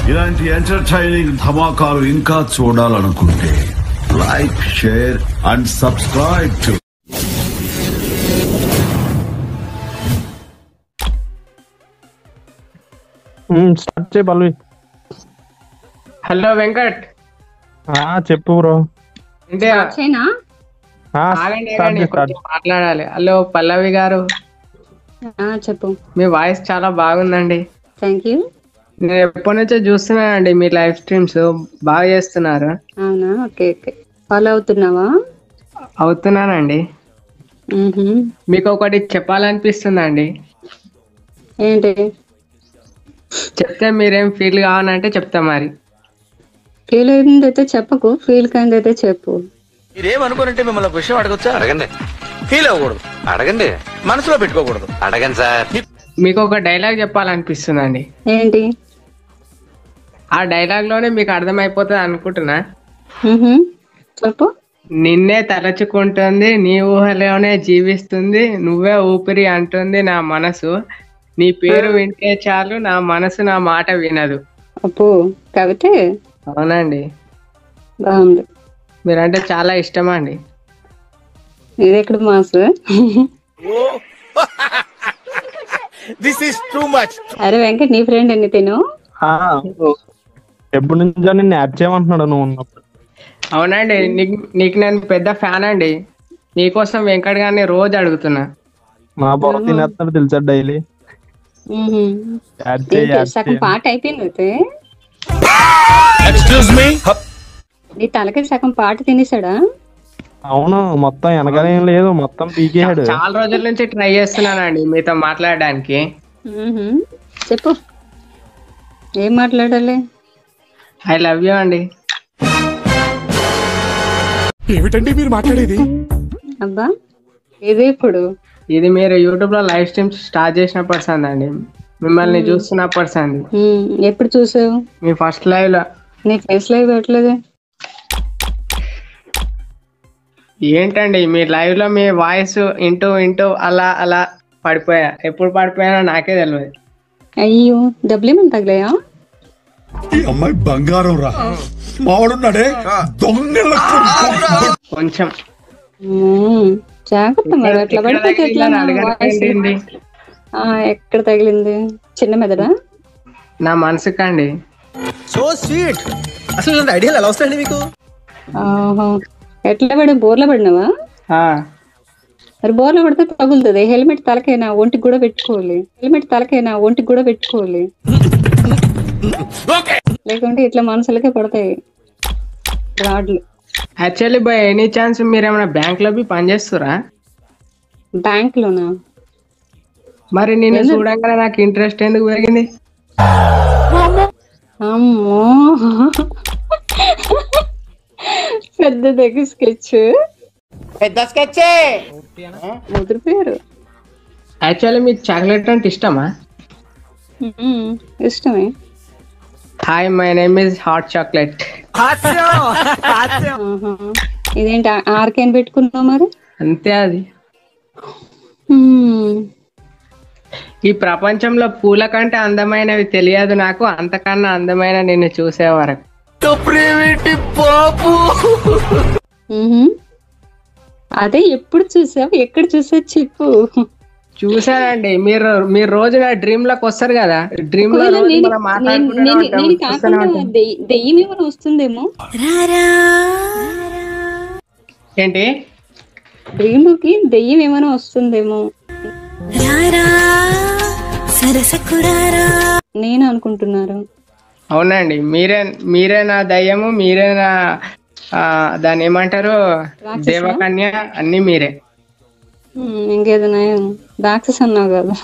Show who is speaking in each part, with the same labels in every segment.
Speaker 1: ఇలాంటి ఎంటర్టైనింగ్ ధమాకాలు ఇంకా చూడాలనుకుంటే like share and subscribe to
Speaker 2: start చేయి పల్లవి
Speaker 3: హలో వెంకట్
Speaker 2: ఆ, చెప్పు బ్రో
Speaker 3: ఏంటి
Speaker 4: చైనా
Speaker 2: ఆ,
Speaker 3: ఆగండి
Speaker 2: స్టార్ట్
Speaker 3: ఆగండి
Speaker 2: చేయి, స్టార్ట్
Speaker 3: కొంచెం మాట్లాడాలి హలో పల్లవి గారు
Speaker 4: ఆ, చెప్పు
Speaker 3: మీ వాయిస్ చాలా బాగుందండి
Speaker 4: థ్యాంక్ యూ
Speaker 3: నేను ఎప్పటి నుంచో చూస్తున్నానండి మీ లైవ్ స్ట్రీమ్స్ బాగా చేస్తున్నారు
Speaker 4: అవునా ఓకే ఓకే ఫాలో అవుతున్నావా
Speaker 3: అవుతున్నానండి
Speaker 4: మ్మ్హమ్.
Speaker 3: మీకు ఒకటి చెప్పాలనిపిస్తుందండి
Speaker 4: ఏంటి
Speaker 3: చెప్తే మీరేం ఫీల్ కావాలంటే చెప్తా మరి
Speaker 4: ఫీల్ అయిందైతే చెప్పకు ఫీల్ కాయిందైతే చెప్పు
Speaker 5: మీరేమనుకోనంటే మిమ్మల్ని ఒక విషయం అడగొచ్చా
Speaker 6: అడగండి
Speaker 5: ఫీల్ అవ్వకూడదు
Speaker 6: అడగండి
Speaker 5: మనసులో పెట్టుకోకూడదు
Speaker 6: అడగండి సార్
Speaker 3: మీకు ఒక డైలాగ్ చెప్పాలనిపిస్తుందండి
Speaker 4: ఏంటి
Speaker 3: ఆ డైలాగ్ లోనే మీకు అర్థమైపోతుంది అనుకుంటున్నా
Speaker 4: మ్మ్హమ్. చెప్పు
Speaker 3: నిన్నే తలచుకుంటుంది నీ ఊహలోనే జీవిస్తుంది నువ్వే ఊపిరి అంటుంది నా మనసు నీ పేరు వింటే చాలు నా మనసు నా మాట వినదు
Speaker 4: అప్పు కవితే
Speaker 3: అవునండి
Speaker 4: బాగుంది
Speaker 3: మీరంటే చాలా ఇష్టం అండి
Speaker 4: ఇది ఎక్కడ mass
Speaker 5: this is too much
Speaker 4: అరే వెంకట్ నీ ఫ్రెండ్ ఎన్ని తిను
Speaker 2: ఆ, ఎప్పటి నుంచో నిన్ను యాడ్ చేయమంటున్నాడు నువ్వు ఉన్నప్పుడు
Speaker 3: అవునండి నీకు నీకు నేను పెద్ద ఫ్యాన్ అండి నీకోసం వెంకట్ గారిని రోజు అడుగుతున్నా
Speaker 2: మా బొర తినేస్తాడు తెలుసా డైలీ
Speaker 4: మ్మ్హమ్.
Speaker 2: యాడ్ చేయి
Speaker 4: ఏంటి
Speaker 2: యాడ్
Speaker 4: సగం
Speaker 2: చేయి
Speaker 4: పాట అయిపోయింది అయితే
Speaker 5: ఎక్స్క్యూజ్ మీ
Speaker 4: నీ తలకి సగం పాట తినేసాడా
Speaker 2: అవును మొత్తం వెనకాల ఏం లేదు మొత్తం పీకేసాడు
Speaker 3: చాలా రోజుల నుంచి ట్రై చేస్తున్నానండి మీతో మాట్లాడడానికి
Speaker 4: మ్మ్హమ్. చెప్పు ఏం మాట్లాడాలి
Speaker 3: ఐ లవ్ యూ అండి
Speaker 5: ఏమిటండి మీరు మాట్లాడేది
Speaker 4: అబ్బా ఇది ఇప్పుడు
Speaker 3: ఇది మీరు యూట్యూబ్ లో లైవ్ స్ట్రీమ్స్ స్టార్ట్ చేసినప్పటి సంది అండి మిమ్మల్ని చూస్తున్నప్పటి సంది
Speaker 4: మ్మ్. ఎప్పుడు చూసావు
Speaker 3: మీ ఫస్ట్ లైవ్ లో
Speaker 4: నీ ఫేస్ లో పెట్టలేదు
Speaker 3: ఏంటండి మీ లైవ్ లో మీ వాయిస్ ఇంటూ ఇంటూ అలా అలా పడిపోయా ఎప్పుడు పడిపోయానో నాకే తెలియదు
Speaker 4: అయ్యో డబ్బులేమని తగిలాయా
Speaker 1: ఈ అమ్మాయి బంగారం రా మావాడున్నాడే దొంగ
Speaker 3: కొంచెం
Speaker 4: మ్మ్. జాగ్రత్త మరి అట్లా
Speaker 3: ఎక్కడ
Speaker 4: పడిపోతే ఎట్లా
Speaker 3: తగిలిందని
Speaker 4: నా వాయిస్?
Speaker 3: అడగండి
Speaker 4: ఆ, ఎక్కడ తగిలింది చిన్న మెదడా
Speaker 3: నా మనసుకండి
Speaker 5: సో స్వీట్ అసలు ఇలాంటి ఐడియాలు ఎలా వస్తాయండి మీకు
Speaker 4: ఆహా. ఎట్లా పడి బోర్లో పడినావా
Speaker 3: ఆ,
Speaker 4: మరి బోర్లో పడితే తగులుతుంది హెల్మెట్ తలకైనా ఒంటికి కూడా పెట్టుకోవాలి హెల్మెట్ తలకైనా ఒంటికి కూడా పెట్టుకోవాలి లేకుంటే ఇట్లా మనసులకే పడతాయి రాడ్లు
Speaker 3: యాక్చువల్లీ బై ఎనీ ఛాన్స్ మీరు ఏమైనా బ్యాంక్ లో పోయి పనిచేస్తురా
Speaker 4: బ్యాంక్ లోనా
Speaker 3: మరి నేను చూడంగానే నాకు ఇంట్రెస్ట్ ఎందుకు పెరిగింది
Speaker 4: అమ్మో పెద్ద దగ్గర స్కెచ్
Speaker 5: పెద్ద స్కెచ్చే
Speaker 4: ముదిరిపోయారు
Speaker 3: యాక్చువల్లీ మీకు చాక్లెట్ అంటే ఇష్టమా
Speaker 4: మ్మ్. ఇష్టమే
Speaker 3: hi my name is hot chocolate
Speaker 4: ఆహా. ఇదేంటి ఆ- ఆర్కేన్ పెట్టుకున్నావు మరి
Speaker 3: అంతే అది
Speaker 4: మ్మ్.
Speaker 3: ఈ ప్రపంచంలో పూల కంటే అందమైనవి తెలియదు నాకు అంతకన్నా అందమైన నిన్ను చూసే వరకు
Speaker 4: మ్మ్. అదే ఎప్పుడు చూసావు ఎక్కడ చూసావు చెప్పు
Speaker 3: చూసానండి మీరు మీరు రోజు నా డ్రీమ్ లోకి వస్తారు కదా డ్రీమ్ లో
Speaker 4: ఒకవేళ
Speaker 3: రోజు
Speaker 4: నేను
Speaker 3: మనం
Speaker 4: నేను-
Speaker 3: మాట్లాడుకుంటూనే
Speaker 4: నేను-
Speaker 3: ఉంటాం,
Speaker 4: నేను
Speaker 3: చూస్తూనే
Speaker 4: కాకుండా
Speaker 3: ఉంటాం.
Speaker 4: దెయ్య- దెయ్యం ఏమైనా వస్తుందేమో
Speaker 3: ఏంటి
Speaker 4: డ్రీమ్ కి దెయ్యం ఏమైనా వస్తుందేమో నేను అనుకుంటున్నారు
Speaker 3: అవునండి మీరే మీరే నా దయ్యము మీరే నా ఆ, దాన్ని ఏమంటారు
Speaker 4: రాక్షసా?
Speaker 3: దేవకన్య అన్ని మీరే
Speaker 4: మ్మ్. ఇంకేదైనా రాక్షస్ అన్నావు కదా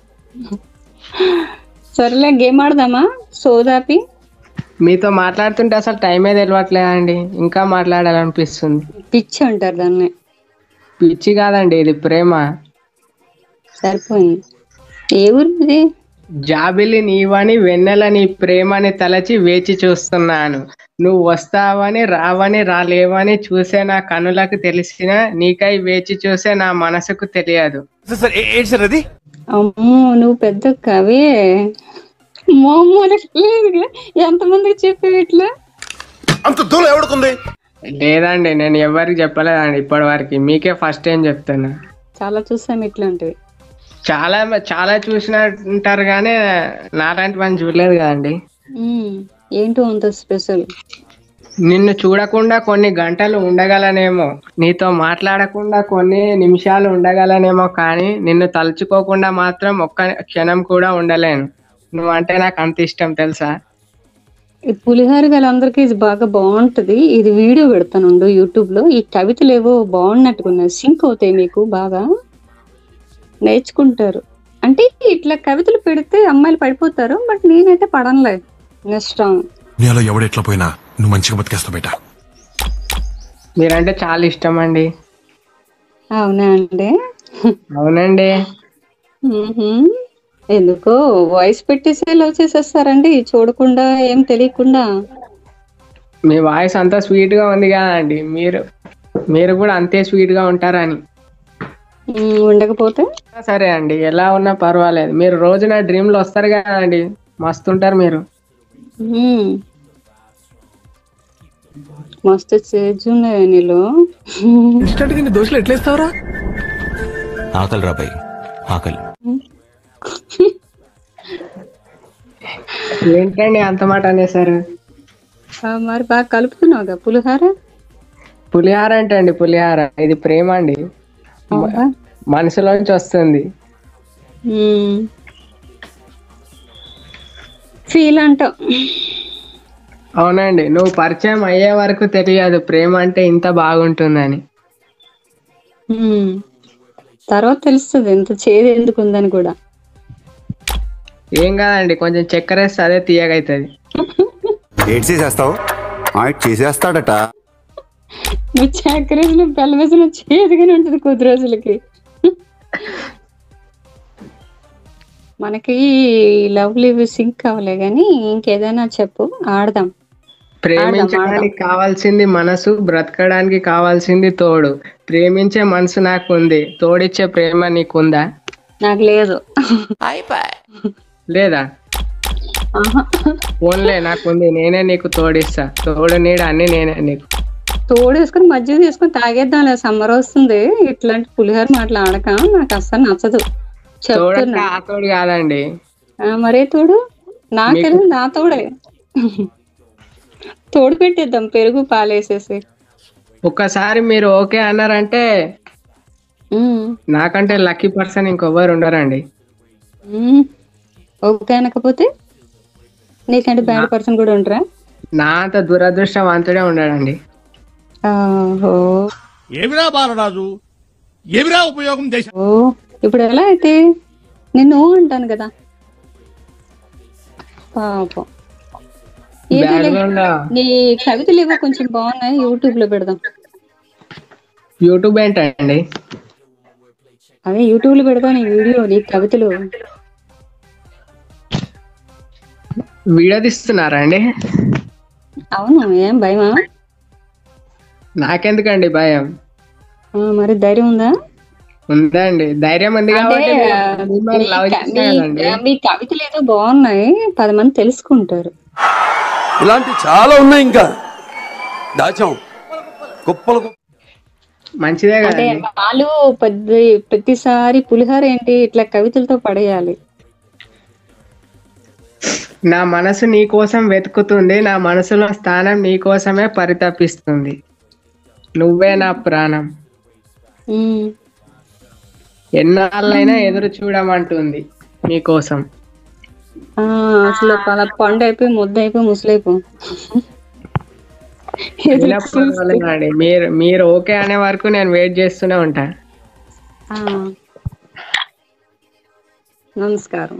Speaker 4: సరేలే గేమ్ ఆడదామా సోదాపి
Speaker 3: మీతో మాట్లాడుతుంటే అసలు టైమే తెలియట్లేదండి ఇంకా మాట్లాడాలనిపిస్తుంది
Speaker 4: పిచ్చి అంటారు దాన్ని
Speaker 3: పిచ్చి కాదండి ఇది ప్రేమ
Speaker 4: సరిపోయింది ఏ ఊరు ఇది
Speaker 3: జాబిలి నీవని వెన్నెల నీ ప్రేమని తలచి వేచి చూస్తున్నాను నువ్వు వస్తావని రావని రాలేవని చూసే నా కనులకు తెలిసిన నీకై వేచి చూసే నా మనసుకు తెలియదు
Speaker 5: సార్ ఏ- ఏంటి సార్ అది
Speaker 4: అమ్మో నువ్వు పెద్ద కవి మామూలు లేదుగా ఎంతమందికి చెప్పావు ఇట్లా
Speaker 5: అంత దూరం ఎవడుకుంది
Speaker 3: లేదండి నేను ఎవరికి చెప్పలేదండి ఇప్పటి వరకు మీకే ఫస్ట్ టైం చెప్తున్నా
Speaker 4: చాలా చూసాం ఇట్లాంటివి
Speaker 3: చాలా చాలా చూసినట్టుంటారు కానీ నాలాంటి పని చూడలేదు కదండి
Speaker 4: ఉమ్, ఏంటో అంత స్పెషల్
Speaker 3: నిన్ను చూడకుండా కొన్ని గంటలు ఉండగలనేమో నీతో మాట్లాడకుండా కొన్ని నిమిషాలు ఉండగలనేమో కానీ నిన్ను తలుచుకోకుండా మాత్రం ఒక్క క్షణం కూడా ఉండలేను నువ్వంటే నాకు అంత ఇష్టం తెలుసా
Speaker 4: ఈ పులిహార వాళ్ళందరికీ ఇది బాగా బాగుంటది ఇది వీడియో పెడతానుండు యూట్యూబ్ లో ఈ కవితలు ఏవో బాగున్నట్టుకున్నాయి సింక్ అవుతాయి మీకు బాగా నేర్చుకుంటారు అంటే ఇట్లా కవితలు పెడితే అమ్మాయిలు పడిపోతారు బట్ నేనైతే పడనులే ఇష్టం
Speaker 6: నీలో ఎవడెట్లా పోయినా నువ్వు మంచిగా బతికేస్తావు బేటా
Speaker 3: మీరంటే చాలా ఇష్టం అండి
Speaker 4: అవునా అండి
Speaker 3: అవునండి
Speaker 4: మ్మ్హ్మ్. ఎందుకో వాయిస్ పెట్టేసి లవ్ చేసేస్తారండి చూడకుండా ఏం తెలియకుండా
Speaker 3: మీ వాయిస్ అంతా స్వీట్ గా ఉంది కదండి మీరు మీరు కూడా అంతే స్వీట్ గా ఉంటారని
Speaker 4: మ్మ్, ఉండకపోతే
Speaker 3: సరే అండి ఎలా ఉన్నా పర్వాలేదు మీరు రోజు నా డ్రీమ్ లో వస్తారు కదండి మస్తు ఉంటారు మీరు
Speaker 4: మ్మ్. మస్తు చేజ్ ఉన్నాయి నీలో
Speaker 5: ఇన్స్టెంట్ గా నీ దోశలు ఎట్లేస్తావురా
Speaker 7: ఆకలి రాబాయ్ ఆకలి
Speaker 3: ఏంటండి అంత మాట అనేసారు
Speaker 4: ఆ, మరి బాగా కలుపుతున్నావుగా పులిహార
Speaker 3: పులిహార అంటే అండి పులిహార ఇది ప్రేమ అండి
Speaker 4: అవునా?
Speaker 3: మనసులోంచి వస్తుంది
Speaker 4: మ్మ్. ఫీల్ అంటావు
Speaker 3: అవునండి నువ్వు పరిచయం అయ్యే వరకు తెలియదు ప్రేమ అంటే ఇంత బాగుంటుందని
Speaker 4: మ్మ్. తర్వాత తెలుస్తుంది ఎంత చేదు ఎందుకు ఉందని కూడా
Speaker 3: ఏం కాదండి కొంచెం చక్కెర వేస్తే అదే తీయగైతుంది
Speaker 8: ఏడ్ చేసేస్తావు ఆయిట్ చేసేస్తాడట
Speaker 4: నువ్వు చక్కెరేసిన బెల్లం వేసిన చేదుగానే ఉంటుంది కొద్ది రోజులకి మనకి లవ్లీ సింక్ కావాలే గాని ఇంకేదైనా చెప్పు ఆడదాం
Speaker 3: ప్రేమించడానికి కావాల్సింది మనసు బ్రతకడానికి కావాల్సింది తోడు ప్రేమించే మనసు నాకు ఉంది తోడిచ్చే ప్రేమ నీకుందా
Speaker 4: నాకు లేదు
Speaker 3: లేదా
Speaker 4: ఆహా.
Speaker 3: ఫోన్లే నాకుంది నేనే నీకు తోడిస్తా తోడు నీడ అన్ని నేనే నీకు
Speaker 4: తోడు వేసుకుని మధ్య తీసుకుని తాగేద్దాం సమ్మర్ వస్తుంది ఇట్లాంటి పులిహోర మాట్లాడక నాకు అస్సలు నచ్చదు
Speaker 3: తోడంటే
Speaker 4: చెప్తున్నా
Speaker 3: ఆ తోడు కాదండి
Speaker 4: ఆ, మరే తోడు నాకు తెలియదు నా తోడే తోడు పెట్టేద్దాం పెరుగు పాలేసేసి
Speaker 3: ఒక్కసారి మీరు ఓకే అన్నారంటే
Speaker 4: ఉమ్,
Speaker 3: నాకంటే లక్కీ పర్సన్ ఇంకొవ్వరు ఉండరండి
Speaker 4: ఉమ్. ఓకే అనకపోతే నీకంటే బ్యాడ్ పర్సన్ కూడా ఉండరా
Speaker 3: నా అంత దురదృష్టవంతుడే ఉండడండి
Speaker 4: ఓహో
Speaker 1: ఏమిరా బాలరాజు ఏమిరా ఉపయోగం దేశ
Speaker 4: ఓ ఇప్పుడు ఎలా అయితే నేను అంటాను కదా పాపం ఏదోలే.
Speaker 3: Background లో
Speaker 4: నీ కవితలు ఏవో కొంచెం బాగున్నాయి యూట్యూబ్ లో పెడదాం
Speaker 3: యూట్యూబ్ ఏంటండి
Speaker 4: అదే యూట్యూబ్ లో పెడదాం నీ వీడియో నీ కవితలు
Speaker 3: వీడియో తీస్తున్నారా అండి
Speaker 4: అవును ఏం భయమా
Speaker 3: నాకెందుకండి భయం
Speaker 4: ఆ, మరి ధైర్యం ఉందా
Speaker 3: ఉందండి ధైర్యం ఉంది
Speaker 4: అంటే
Speaker 3: కాబట్టి
Speaker 4: ఆ,
Speaker 3: నేను మిమ్మల్ని లవ్
Speaker 4: మీ-
Speaker 3: చేస్తున్నా
Speaker 4: మీ-
Speaker 3: కదండి.
Speaker 4: మీ కవితలు ఏదో బాగున్నాయి పది మంది తెలుసుకుంటారు
Speaker 9: ఇలాంటి చాలా ఉన్నాయి ఇంకా దాచాం కుప్పలు కుప్పలు
Speaker 3: మంచిదే
Speaker 4: అంటే
Speaker 3: కదండి
Speaker 4: వాళ్ళు పెద్ద ప్రతిసారి పులిహోర ఏంటి ఇట్లా కవితలతో పడేయాలి
Speaker 3: నా మనసు నీ కోసం వెతుకుతుంది నా మనసులో స్థానం నీ కోసమే పరితపిస్తుంది నువ్వే నా ప్రాణం
Speaker 4: ఉమ్.
Speaker 3: ఎన్నాళ్ళైనా ఎదురు చూడమంటుంది నీకోసం
Speaker 4: ఆ, అసలు పల పండు అయిపోయి ముద్ద అయిపోయి ముసలైపో
Speaker 3: ఇలా పర్వాలేదండి మీరు మీరు ఓకే అనే వరకు నేను వెయిట్ చేస్తూనే ఉంటా
Speaker 4: ఆ. నమస్కారం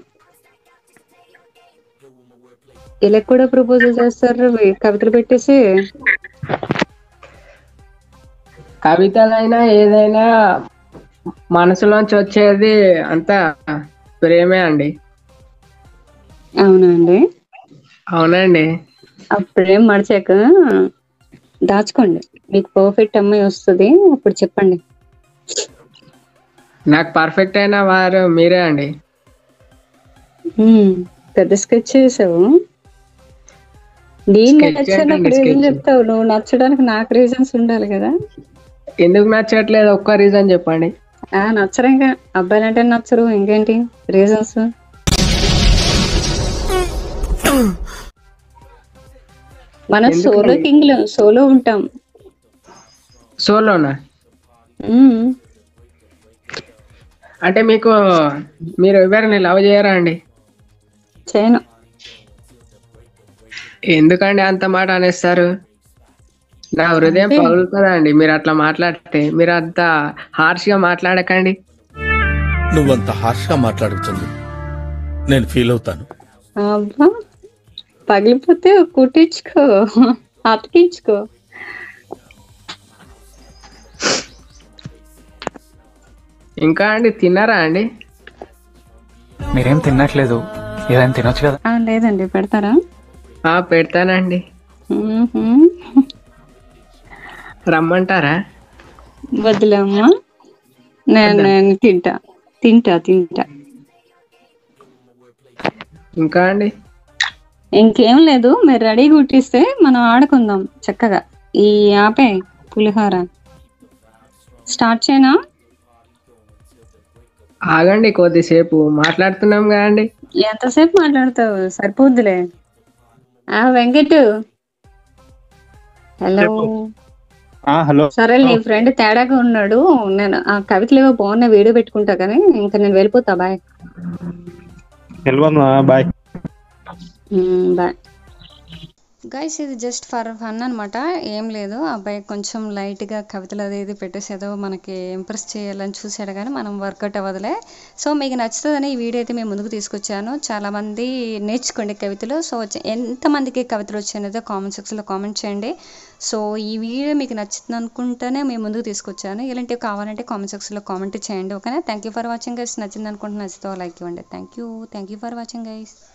Speaker 4: ఇలా కూడా ప్రపోజల్ చేస్తారు ఈ కవితలు పెట్టేసి
Speaker 3: కవితలైనా ఏదైనా మనసులోంచి వచ్చేది అంతా ప్రేమే అండి
Speaker 4: అవునా అండి
Speaker 3: అవునండి
Speaker 4: అప్పుడేం మడిచాక దాచుకోండి మీకు పర్ఫెక్ట్ అమ్మాయి వస్తుంది అప్పుడు చెప్పండి
Speaker 3: నాకు పర్ఫెక్ట్ అయిన వారు మీరే అండి
Speaker 4: ఉమ్. పెద్ద స్కెచ్ చేసావు నేను
Speaker 3: Sketch
Speaker 4: నచ్చడానికి
Speaker 3: ఏంటండి
Speaker 4: రీజన్
Speaker 3: sketch?
Speaker 4: చెప్తావు నువ్వు నచ్చడానికి నాకు రీజన్స్ ఉండాలి కదా
Speaker 3: ఎందుకు నచ్చట్లేదు ఒక్క రీజన్ చెప్పండి
Speaker 4: ఆ నచ్చరు ఇంకా అబ్బాయిలు అంటే నచ్చరు ఇంకేంటి రీజన్స్ మనం
Speaker 3: ఎందుకని?
Speaker 4: సోలో కింగ్ లో సోలో ఉంటాం
Speaker 3: సోలోనా
Speaker 4: ఉమ్.
Speaker 3: అంటే మీకు మీరు ఎవరిని లవ్ చేయరా అండి
Speaker 4: చేయను
Speaker 3: ఎందుకండి అంత మాట అనేస్తారు నా హృదయం
Speaker 4: అంటే-
Speaker 3: పగులుతుందా అండి మీరు అట్లా మాట్లాడితే మీరు అంత హార్ష్ గా మాట్లాడకండి
Speaker 1: నువ్వంత హార్ష్ గా మాట్లాడుతుంది నేను ఫీల్ అవుతాను
Speaker 4: అబ్బా పగిలిపోతే కుట్టించుకో అతికించుకో
Speaker 3: ఇంకా అండి తిన్నారా అండి
Speaker 10: మీరేం తినట్లేదు ఏదైనా తినొచ్చు కదా
Speaker 4: ఆ, లేదండి పెడతారా
Speaker 3: ఆ పెడతానండి
Speaker 4: మ్మ్హ్మ్.
Speaker 3: రమ్మంటారా
Speaker 4: వద్దులే అమ్మా నేను నేను తింటా తింటా తింటా
Speaker 3: ఇంకా అండి
Speaker 4: ఇంకేం లేదు మీరు రెడీ కుట్టిస్తే మనం ఆడుకుందాం చక్కగా ఈ ఆపే పులిహోర స్టార్ట్ చేయనా
Speaker 3: ఆగండి కొద్దిసేపు మాట్లాడుతున్నాం కదండి
Speaker 4: ఎంతసేపు మాట్లాడతావు సరిపోద్దులే ఆ వెంకట్ హలో
Speaker 2: ఆ హలో
Speaker 4: సరే నీ ఫ్రెండ్ తేడాగా ఉన్నాడు నేను ఆ కవితలు ఏవో బాగున్నాయి వీడియో పెట్టుకుంటా కానీ ఇంకా నేను వెళ్ళిపోతా బాయ్
Speaker 2: వెళ్ళిపోతున్నా బాయ్
Speaker 4: బాయ్ గైస్ ఇది జస్ట్ ఫర్ ఫన్ అనమాట ఏం లేదు అబ్బాయి కొంచెం లైట్గా కవితలు అది ఇది పెట్టేసి ఏదో మనకి ఇంప్రెస్ చేయాలని చూసాడు కానీ మనం వర్కౌట్ అవ్వదులే సో మీకు నచ్చుతుందని ఈ వీడియో అయితే మేము ముందుకు తీసుకొచ్చాను చాలామంది నేర్చుకోండి కవితలు సో వచ్చే- ఎంతమందికి కవితలు వచ్చాయనేది కామెంట్ సెక్షన్లో కామెంట్ చేయండి సో ఈ వీడియో మీకు నచ్చుతుంది అనుకుంటేనే మేము ముందుకు తీసుకొచ్చాను ఇలాంటివి కావాలంటే కామెంట్ సెక్షన్లో కామెంట్ చేయండి ఓకేనా thank you for watching guys నచ్చింది అనుకుంటే నచ్చితే లైక్ ఇవ్వండి thank you thank you for watching guys